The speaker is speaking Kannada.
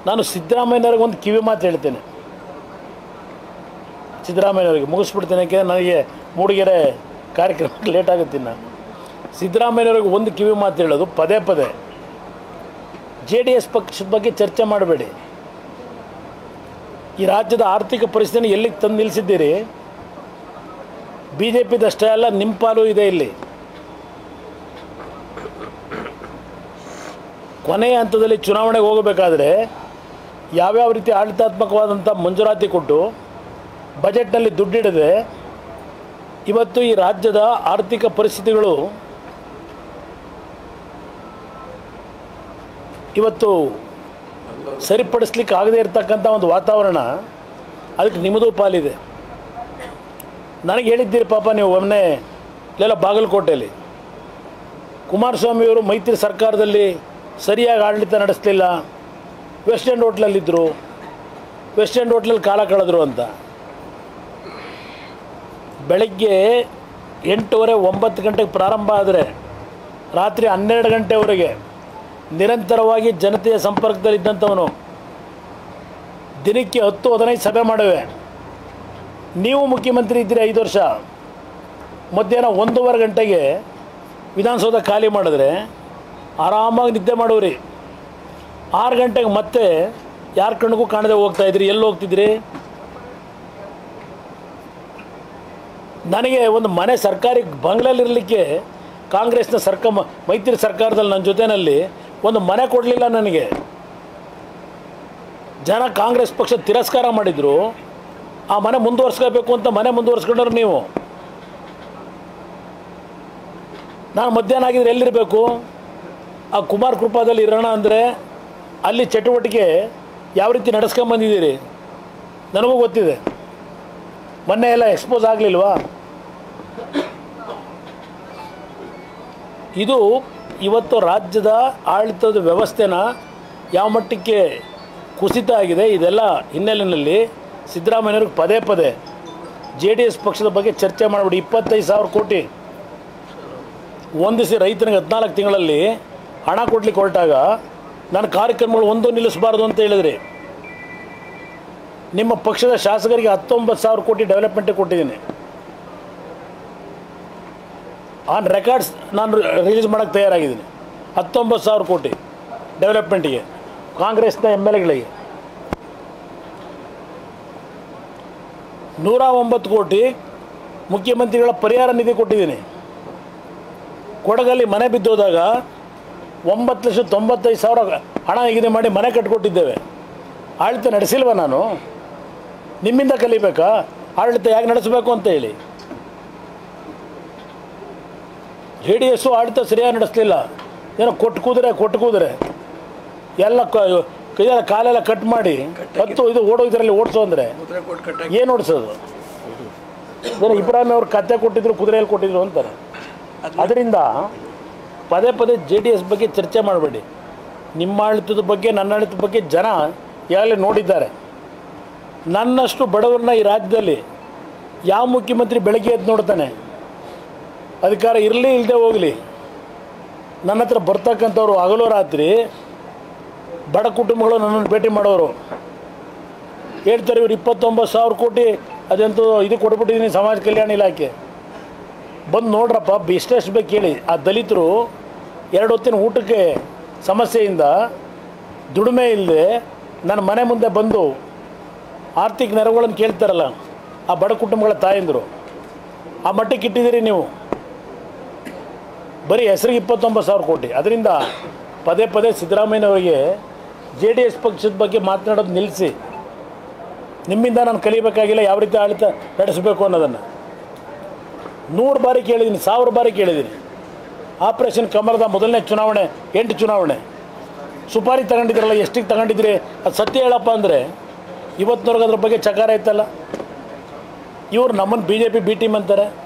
ನಾನು ಸಿದ್ದರಾಮಯ್ಯನವ್ರಿಗೆ ಒಂದು ಕಿವಿ ಮಾತು ಹೇಳ್ತೇನೆ ಸಿದ್ದರಾಮಯ್ಯನವರಿಗೆ ಮುಗಿಸ್ಬಿಡ್ತೇನೆ ಯಾಕೆಂದರೆ ನನಗೆ ಮೂಡಿಗೆರೆ ಕಾರ್ಯಕ್ರಮಕ್ಕೆ ಲೇಟ್ ಆಗುತ್ತೆ ನಾನು ಸಿದ್ದರಾಮಯ್ಯನವ್ರಿಗೆ ಒಂದು ಕಿವಿ ಮಾತು ಹೇಳೋದು ಪದೇ ಪದೇ ಜೆ ಡಿ ಎಸ್ ಪಕ್ಷದ ಬಗ್ಗೆ ಚರ್ಚೆ ಮಾಡಬೇಡಿ ಈ ರಾಜ್ಯದ ಆರ್ಥಿಕ ಪರಿಸ್ಥಿತಿನ ಎಲ್ಲಿಗೆ ತಂದು ನಿಲ್ಲಿಸಿದ್ದೀರಿ ಬಿ ಜೆ ಪಿದಷ್ಟೇ ಅಲ್ಲ ನಿಮ್ಮ ಪಾಲು ಇದೆ ಇಲ್ಲಿ ಕೊನೆಯ ಹಂತದಲ್ಲಿ ಚುನಾವಣೆಗೆ ಹೋಗಬೇಕಾದ್ರೆ ಯಾವ್ಯಾವ ರೀತಿ ಆಡಳಿತಾತ್ಮಕವಾದಂಥ ಮಂಜೂರಾತಿ ಕೊಟ್ಟು ಬಜೆಟ್ನಲ್ಲಿ ದುಡ್ಡಿಡದೆ ಇವತ್ತು ಈ ರಾಜ್ಯದ ಆರ್ಥಿಕ ಪರಿಸ್ಥಿತಿಗಳು ಇವತ್ತು ಸರಿಪಡಿಸ್ಲಿಕ್ಕೆ ಆಗದೇ ಇರತಕ್ಕಂಥ ಒಂದು ವಾತಾವರಣ ಅದಕ್ಕೆ ನಿಮ್ಮದು ಪಾಲಿದೆ ನನಗೆ ಹೇಳಿದ್ದೀರಿ ಪಾಪ ನೀವು ಒಮ್ಮೆ ಇಲ್ಲೆಲ್ಲ ಬಾಗಲಕೋಟೆಯಲ್ಲಿ ಕುಮಾರಸ್ವಾಮಿಯವರು ಮೈತ್ರಿ ಸರ್ಕಾರದಲ್ಲಿ ಸರಿಯಾಗಿ ಆಡಳಿತ ನಡೆಸಲಿಲ್ಲ ವೆಸ್ಟ್ ಎಂಡ್ ಹೋಟ್ಲಲ್ಲಿದ್ದರು ವೆಸ್ಟ್ ಎಂಡ್ ಹೋಟ್ಲಲ್ಲಿ ಕಾಲ ಕಳೆದ್ರು ಅಂತ ಬೆಳಗ್ಗೆ ಎಂಟೂವರೆ ಒಂಬತ್ತು ಗಂಟೆಗೆ ಪ್ರಾರಂಭ ಆದರೆ ರಾತ್ರಿ ಹನ್ನೆರಡು ಗಂಟೆವರೆಗೆ ನಿರಂತರವಾಗಿ ಜನತೆಯ ಸಂಪರ್ಕದಲ್ಲಿದ್ದಂಥವನು ದಿನಕ್ಕೆ ಹತ್ತು ಹದಿನೈದು ಸಭೆ ಮಾಡುವೆ ನೀವು ಮುಖ್ಯಮಂತ್ರಿ ಇದ್ದೀರಿ ಐದು ವರ್ಷ ಮಧ್ಯಾಹ್ನ ಒಂದೂವರೆ ಗಂಟೆಗೆ ವಿಧಾನಸೌಧ ಖಾಲಿ ಮಾಡಿದ್ರೆ ಆರಾಮಾಗಿ ನಿದ್ದೆ ಮಾಡೋರಿ ಆರು ಗಂಟೆಗೆ ಮತ್ತೆ ಯಾರ ಕಣ್ಣಿಗೂ ಕಾಣದೆ ಹೋಗ್ತಾ ಇದ್ರಿ ಎಲ್ಲಿ ಹೋಗ್ತಿದ್ರಿ ನನಗೆ ಒಂದು ಮನೆ ಸರ್ಕಾರಿ ಬಂಗ್ಲಲ್ಲಿರಲಿಕ್ಕೆ ಕಾಂಗ್ರೆಸ್ನ ಸರ್ಕ ಮ- ಮೈತ್ರಿ ಸರ್ಕಾರದಲ್ಲಿ ನನ್ನ ಜೊತೆಯಲ್ಲಿ ಒಂದು ಮನೆ ಕೊಡಲಿಲ್ಲ ನನಗೆ ಜನ ಕಾಂಗ್ರೆಸ್ ಪಕ್ಷ ತಿರಸ್ಕಾರ ಮಾಡಿದರು ಆ ಮನೆ ಮುಂದುವರ್ಸ್ಕೋಬೇಕು ಅಂತ ಮನೆ ಮುಂದುವರ್ಸ್ಕೊಂಡ್ರು ನೀವು ನಾನು ಮಧ್ಯಾಹ್ನ ಆಗಿದ್ರೆ ಎಲ್ಲಿರಬೇಕು ಆ ಕುಮಾರ್ ಕೃಪಾದಲ್ಲಿ ಇರೋಣ ಅಂದರೆ ಅಲ್ಲಿ ಚಟುವಟಿಕೆ ಯಾವ ರೀತಿ ನಡೆಸ್ಕೊಂಬಂದಿದ್ದೀರಿ ನನಗೂ ಗೊತ್ತಿದೆ ಮೊನ್ನೆ ಎಲ್ಲ ಎಕ್ಸ್ಪೋಸ್ ಆಗಲಿಲ್ವಾ ಇದು ಇವತ್ತು ರಾಜ್ಯದ ಆಡಳಿತದ ವ್ಯವಸ್ಥೆನ ಯಾವ ಮಟ್ಟಕ್ಕೆ ಕುಸಿತ ಆಗಿದೆ ಇದೆಲ್ಲ ಹಿನ್ನೆಲೆಯಲ್ಲಿ ಸಿದ್ದರಾಮಯ್ಯವ್ರಿಗೆ ಪದೇ ಪದೇ ಜೆ ಡಿ ಎಸ್ ಪಕ್ಷದ ಬಗ್ಗೆ ಚರ್ಚೆ ಮಾಡಿಬಿಡಿ ಇಪ್ಪತ್ತೈದು ಸಾವಿರ ಕೋಟಿ ಒಂದಿಸಿ ರೈತನಿಗೆ ಹದಿನಾಲ್ಕು ತಿಂಗಳಲ್ಲಿ ಹಣ ಕೊಡ್ಲಿಕ್ಕೆ ಹೊರಟಾಗ ನನ್ನ ಕಾರ್ಯಕ್ರಮಗಳು ಒಂದು ನಿಲ್ಲಿಸಬಾರ್ದು ಅಂತ ಹೇಳಿದ್ರಿ ನಿಮ್ಮ ಪಕ್ಷದ ಶಾಸಕರಿಗೆ ಹತ್ತೊಂಬತ್ತು ಸಾವಿರ ಕೋಟಿ ಡೆವಲಪ್ಮೆಂಟಿಗೆ ಕೊಟ್ಟಿದ್ದೀನಿ ಆನ್ ರೆಕಾರ್ಡ್ಸ್ ನಾನು ರಿಲೀಸ್ ಮಾಡೋಕ್ಕೆ ತಯಾರಾಗಿದ್ದೀನಿ ಹತ್ತೊಂಬತ್ತು ಸಾವಿರ ಕೋಟಿ ಡೆವಲಪ್ಮೆಂಟಿಗೆ ಕಾಂಗ್ರೆಸ್ನ ಎಮ್ ಎಲ್ ಎಗಳಿಗೆ ನೂರ ಒಂಬತ್ತು ಕೋಟಿ ಮುಖ್ಯಮಂತ್ರಿಗಳ ಪರಿಹಾರ ನಿಧಿ ಕೊಟ್ಟಿದ್ದೀನಿ ಕೊಡಗಲ್ಲಿ ಮನೆ ಬಿದ್ದೋದಾಗ ಒಂಬತ್ತು ಲಕ್ಷ ತೊಂಬತ್ತೈದು ಸಾವಿರ ಹಣ ನಿಗದಿ ಮಾಡಿ ಮನೆ ಕಟ್ಕೊಟ್ಟಿದ್ದೇವೆ ಆಡಳಿತ ನಡೆಸಿಲ್ವ ನಾನು ನಿಮ್ಮಿಂದ ಕಲಿಬೇಕಾ ಆಡಳಿತ ಹೇಗೆ ನಡೆಸಬೇಕು ಅಂತ ಹೇಳಿ ಜೆ ಡಿ ಎಸ್ಸು ಆಡಳಿತ ಸರಿಯಾಗಿ ನಡೆಸಲಿಲ್ಲ ಏನೋ ಕೊಟ್ಟು ಕೂದ್ರೆ ಕೊಟ್ಟು ಕೂದ್ರೆ ಎಲ್ಲ ಕ- ಕೈಯೆಲ್ಲ ಕಾಲೆಲ್ಲ ಕಟ್ ಮಾಡಿ ಹತ್ತು ಇದು ಓಡೋ ಇದರಲ್ಲಿ ಓಡಿಸು ಅಂದರೆ ಮುದ್ರೆ ಕೊಟ್ಟು ಕಟ್ಟಾಕಿ ಏನು ಓಡಿಸೋದು ಏನೋ ಇಬ್ರಾಹಿಂ ಅವ್ರು ಕತ್ತೆ ಕೊಟ್ಟಿದ್ರು ಕುದುರೆಯಲ್ಲಿ ಕೊಟ್ಟಿದ್ರು ಅಂತಾರೆ ಅದರಿಂದ ಪದೇ ಪದೇ ಜೆ ಡಿ ಎಸ್ ಬಗ್ಗೆ ಚರ್ಚೆ ಮಾಡಬೇಡಿ ನಿಮ್ಮ ಆಡಳಿತದ ಬಗ್ಗೆ ನನ್ನ ಆಡಳಿತದ ಬಗ್ಗೆ ಜನ ಈಗಾಗಲೇ ನೋಡಿದ್ದಾರೆ ನನ್ನಷ್ಟು ಬಡವರನ್ನ ಈ ರಾಜ್ಯದಲ್ಲಿ ಯಾವ ಮುಖ್ಯಮಂತ್ರಿ ಬೆಳಗ್ಗೆ ಎದ್ದು ನೋಡ್ತಾನೆ ಅಧಿಕಾರ ಇರಲಿ ಇಲ್ಲದೆ ಹೋಗಲಿ ನನ್ನ ಹತ್ರ ಬರ್ತಕ್ಕಂಥವ್ರು ಹಗಲು ರಾತ್ರಿ ಬಡ ಕುಟುಂಬಗಳು ನನ್ನನ್ನು ಭೇಟಿ ಮಾಡೋರು ಹೇಳ್ತಾರೆ ಇವ್ರು ಇಪ್ಪತ್ತೊಂಬತ್ತು ಸಾವಿರ ಕೋಟಿ ಅದಂತೂ ಇದು ಕೊಟ್ಬಿಟ್ಟಿದ್ದೀನಿ ಸಮಾಜ ಕಲ್ಯಾಣ ಇಲಾಖೆ ಬಂದು ನೋಡ್ರಪ್ಪ ಎಷ್ಟೆಷ್ಟು ಬೇಕು ಕೇಳಿ ಆ ದಲಿತರು ಎರಡು ಹೊತ್ತಿನ ಊಟಕ್ಕೆ ಸಮಸ್ಯೆಯಿಂದ ದುಡಿಮೆ ಇಲ್ಲದೆ ನನ್ನ ಮನೆ ಮುಂದೆ ಬಂದು ಆರ್ಥಿಕ ನೆರವುಗಳನ್ನು ಕೇಳ್ತಾರಲ್ಲ ಆ ಬಡ ಕುಟುಂಬಗಳ ತಾಯಂದರು ಆ ಮಟ್ಟಕ್ಕೆ ಇಟ್ಟಿದ್ದೀರಿ ನೀವು ಬರೀ ಹೆಸರಿಗೆ ಇಪ್ಪತ್ತೊಂಬತ್ತು ಸಾವಿರ ಕೋಟಿ ಅದರಿಂದ ಪದೇ ಪದೇ ಸಿದ್ದರಾಮಯ್ಯನವರಿಗೆ ಜೆ ಡಿ ಎಸ್ ಪಕ್ಷದ ಬಗ್ಗೆ ಮಾತನಾಡೋದು ನಿಲ್ಲಿಸಿ ನಿಮ್ಮಿಂದ ನಾನು ಕಲಿಬೇಕಾಗಿಲ್ಲ ಯಾವ ರೀತಿ ಆಡಳಿತ ನಡೆಸಬೇಕು ಅನ್ನೋದನ್ನು ನೂರು ಬಾರಿ ಕೇಳಿದ್ದೀನಿ ಸಾವಿರ ಬಾರಿ ಕೇಳಿದ್ದೀನಿ ಆಪರೇಷನ್ ಕಮಲದ ಮೊದಲನೇ ಚುನಾವಣೆ ಎಂಟು ಚುನಾವಣೆ ಸುಪಾರಿ ತಗೊಂಡಿದ್ರಲ್ಲ ಎಷ್ಟಿಗೆ ತಗೊಂಡಿದ್ರಿ ಅದು ಸತ್ಯ ಹೇಳಪ್ಪ ಅಂದರೆ ಇವತ್ತಿನವ್ರಿಗೆ ಅದ್ರ ಬಗ್ಗೆ ಚಕಾರ ಐತಲ್ಲ ಇವ್ರು ನಮ್ಮನ್ನು B J P B team ಅಂತಾರೆ